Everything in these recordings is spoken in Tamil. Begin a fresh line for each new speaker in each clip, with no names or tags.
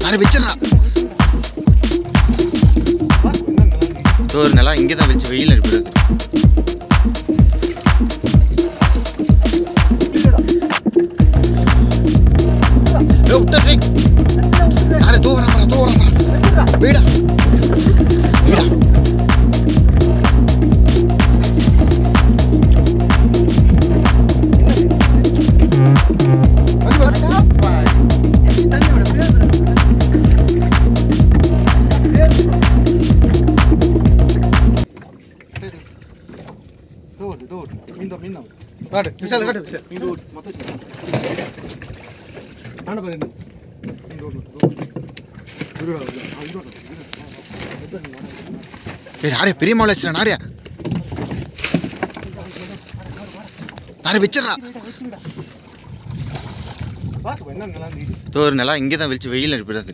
நானே வச்சிடறா ஒரு நிலா இங்கே தான் வச்சு வெயில் அடிப்படுது விட்டு நானே தூரம் வரா தூரம் வரா வீடா வீடா
காட்டு விஷால் காட்டு விஷால் இந்த ஓடு மொத்தம் விஷால் ஆன பாரு என்ன இந்த ஓடு இந்த ஓடு இந்த ஓடு
ஏய் நாரே பெரிய மாவில் வச்சுடா நாரே நானே வச்சிடறா
பாசு என்ன நல்லா இருக்கு
ஒரு நிலா இங்கே தான் வச்சு வெயில் அடிப்படுது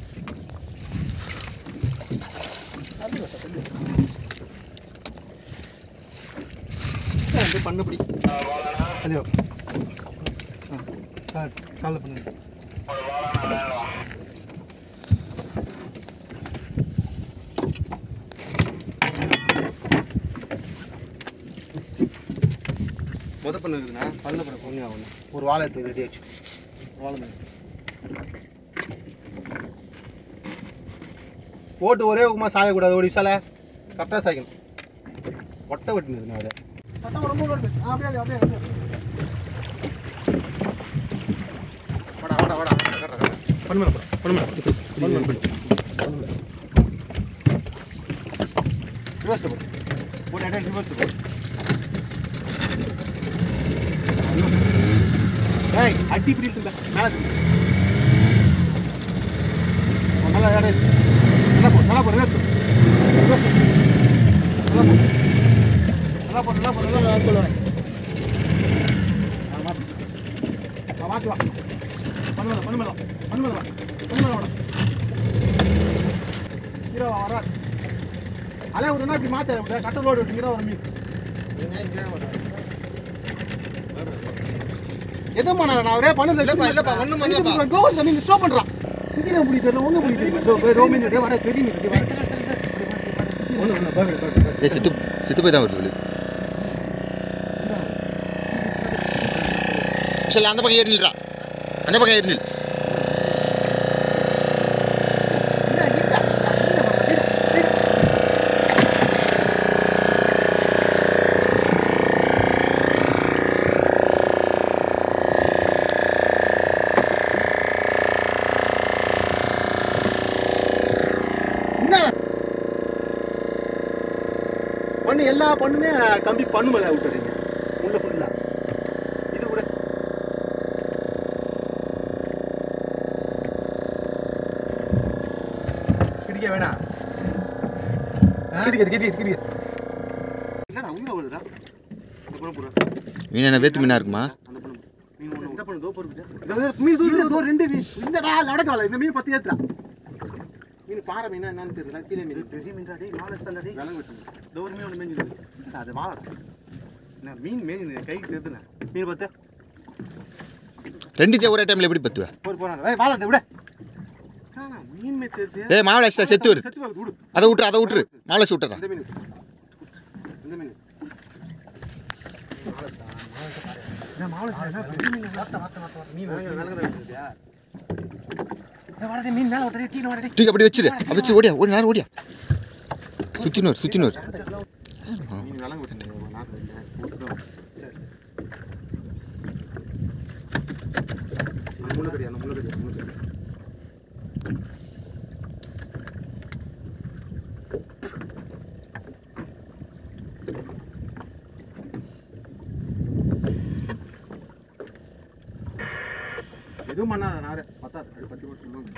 வந்து பண்ணபடி ஐயோ கால் காலில் பண்ணு முத பண்ணு இருக்குதுண்ணா பல்ல பண்ண பொண்ணு ஆகணும் ஒரு வாழை எடுத்து ரெடி ஆச்சு வாழை பண்ணு ஓட்டு ஒரே உமா சாயக்கூடாது ஒரு விசால கரெக்டாக சாய்க்கணும் ஒட்டை வெட்டினதுண்ணா அதை அப்படியே அப்படியே அப்படியே வாடா வாடா வாடா பண்ணு மேலே பண்ணு மேலே பண்ணு மேலே ரிவர்ஸில் போடு போட்டு இடம் ரிவர்ஸில் போடு ஏய் அடி இப்படி இருக்குல்ல மேலே தூக்கு. ஆ, நல்லா இடம் இருக்கு. நல்லா போ நல்லா போ ரிவர்ஸ் ரிவர்ஸ் நல்லா போ நல்லா போ நல்லா போ நல்லா போ ஆ, மாத்து. ஆ, மாத்து வா பண்ணு மேலே பண்ணு மேலே பண்ணு மேலே பண்ணு மேலே வாடா ஹீரோ வரா அலே விடுனா இப்படி மாத்த விட கட்ட ரோடு விட்டு ஹீரோ வர மீன் எதுவும் பண்ணல நான் ஒரே பண்ணல
இல்லப்பா, இல்லப்பா, ஒண்ணும் பண்ணலப்பா.
கோவல் நீங்க ஸ்லோ பண்றான் இன்ஜினியர் புடி தெரியல ஒண்ணு புடி தெரியல இதோ போய் ரோமின் டே வாடா பெரிய மீன் டே வாடா ஒண்ணு ஒண்ணு பாரு பாரு
ஏய் செத்து செத்து போய் தான் வருது வெளியே சரி அந்த பக்கம் ஏறி நில்றா அந்த பக்கம் ஏறி நில்
என்ன பண்ணு எல்லா பண்ணுமே கம்பி பண்ணு மேலே விட்டுறீங்க உள்ள ஃபுல்லா இது கூட கிடிக்க வேணாம் கிடிக்க கிடிக்க கிடிக்க என்னடா உயிரை வருதா அந்த பண்ண போடுறா
மீன் என்ன வேத்து மீனா இருக்குமா
அந்த பண்ண மீன் ஒன்று என்ன பண்ணு தோ பொறுப்பு மீன் தூ தூ ரெண்டு மீன் இல்லடா நடக்கல இந்த மீன் பத்தி ஏத்துறா மீன் பாறை மீனா என்னன்னு தெரியல கீழே மீன் பெரிய மீன்டா டேய் மாலை ஸ்டாண்டா டேய் விலங்கு வெட்டு இந்த ஒரு மீன் ஒன்று மேஞ்சிருக்கு அது வாழடா என்ன மீன் மேஞ்சு கைக்கு தெரிதுண்ணே மீன் பார்த்து
ரெண்டுத்தையும் ஒரே டைமில் எப்படி பத்துவ
போர் போறாங்க ஏய் வாழ விட காணா, மீன் மே தெரிது
ஏய் மாவளை அடிச்சிட்டா செத்து வரு
செத்து வருது விடு
அதை விட்டுரு அதை விட்டுரு மாவளை சுட்டுறா
இந்த மீன் இந்த மீன் மீன் மேல விட்டுறே கீழே வரடே
தூக்கி அப்படி வச்சிரு அப்படி வச்சு ஓடியா ஓடி நேரம் ஓடியா சுத்தினூர் சுத்தினூர்
மீன் விலங்கு விட்டுறேன் நாக்கு இல்லை போட்டுடும் சரி முள்ளு கடியா முள்ளு கடியா முள்ளு கடியா எதுவும் பண்ணாத நாரு பத்தாது அப்படி பத்தி மட்டும்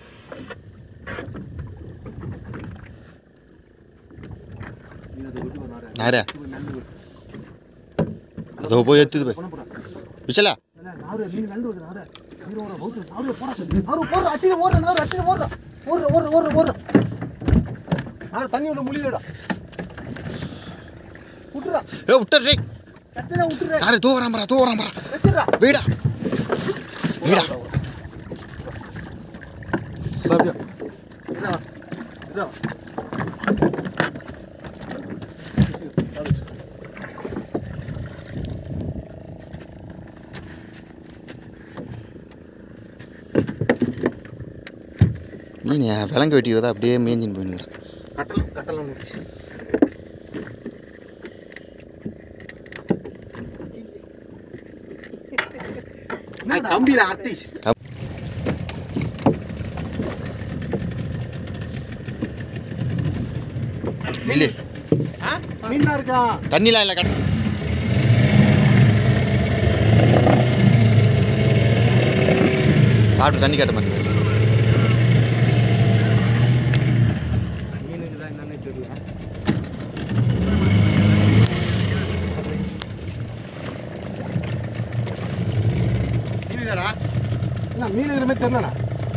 நீ அதை விட்டு வர நாரு
நாரே
நல்ல ஒரு
அதோ போய் எடுத்துது போய்
பண்ண போறா
விச்சலா
நாரு நீ நல்ல ஒரு நாரு ஹீரோ வர பௌத்து நாரு போடா நாரு போடுற அட்டில ஓடுற நாரு அட்டில ஓடுற ஓடுற ஓடுற ஓடுற ஓடுற நாரு தண்ணி உள்ள முழிலடா விட்டுறா
ஏ விட்டுறே
கட்டணா விட்டுறா
நாரே தூ வராமரா தூ வராமரா
வச்சிடுறா
வீடா வீடா
இதோ அப்படியே இதோ வா. இதோ வா.
மீன் விலங்கு வெட்டி தான் அப்படியே மேஞ்சின்னு போயினுங்கிறான்
கட்டல் கட்டலாம் முடிச்சு கம்பியில் ஆர்டிஸ்ட்
இல்லை
மீனா இருக்கா
தண்ணிலாம் இல்லை கட் சாப்பிட்டு தண்ணி கட்ட மாட்டேங்குது
மீனுக்கு தான் என்னன்னே தெரியல மீனுதாடா என்ன மீன் இருக்கிற மாதிரி தெரியலண்ணா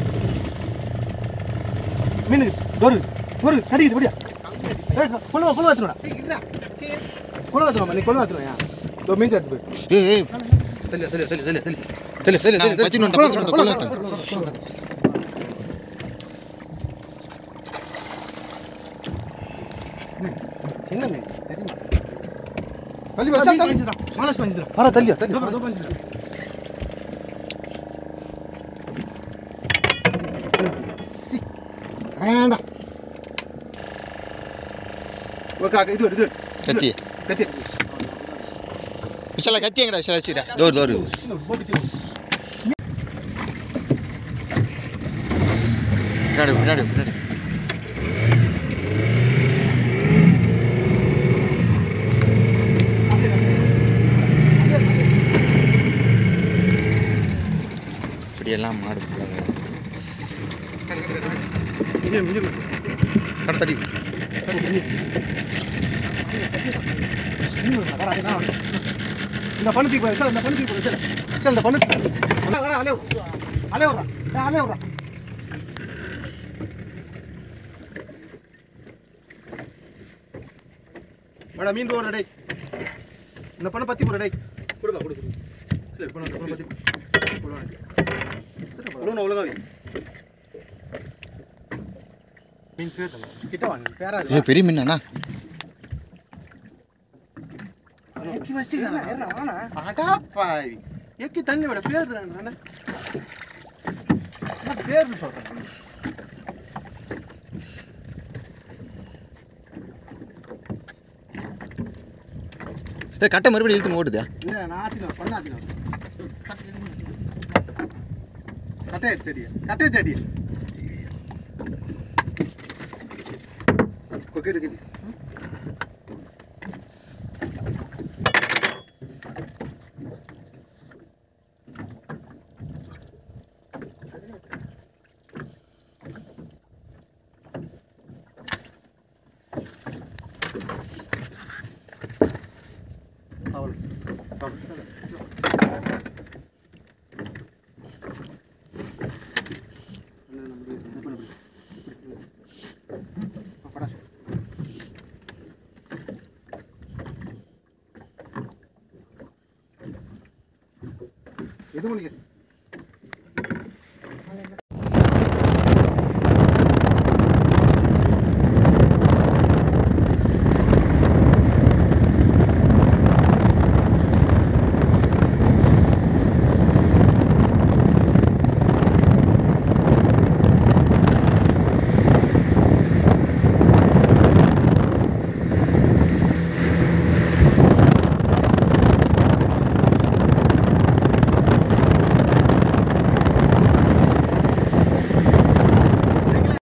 மீனுக்கு ஒரு ஒரு கடிக்குது படியா கொழுவா கொழுவா எத்தணுடா கொழுவா எத்தணுமா நீ கொழுவா எத்தணுயா இதோ மீன் சேர்த்து போய்
ஏய் ஏய்
தெரியல தெரியல தெரியல தெரியல
தெரியல தெரியல தெரியல பச்சின்னு வந்துட்டேன், பச்சின்னு வந்துட்டேன், கொல்ல வந்துட்டேன்.
சின்ன மீன் தெரியுமா தள்ளி வச்சா தள்ளி மாலஸ் பஞ்சிரா வர தள்ளி தள்ளி அதோ பஞ்சிரா சி வேண்டாம் ஒரு காக்க இது எடு, இது எடு.
கத்தி
கத்தி
விஷாலா கத்தி எங்கடா விஷாலா வச்சுடா தோறு தோறு பின்னாடி பின்னாடி பின்னாடி இப்படியெல்லாம் மாடு பிள்ளைங்க
இது இது கட தடி இந்த பண்ணு தூக்கி சார் இந்த பண்ணு தூக்கி சார் சார் இந்த பண்ணு வர வர அலே அலே வரா அலே வரா மேடம் மீன் போடுற டேய் இந்த பண்ண பத்தி போடுற டேய் கொடுப்பா கொடு கொடு சரி பண்ண பண்ண பத்தி போடுவா சரி அவ்வளோ அவ்வளோதான் மீன் பேர் கிட்ட வாங்க பேரா
ஏ பெரிய மீன் அண்ணா
எக்கி வச்சிட்டு அடா பாவி எக்கி தண்ணி விட பேர் தானே பேர் சொல்றேன்
ஏ கட்டை மறுபடியும் இழுத்து ஓடுதா
இல்லை நான் ஆத்தினோம் பண்ண ஆத்தினோம் கட்டையை தேடிய கட்டையை தேடிய கொக்கெடு கிடி அவள் எது முடிக்க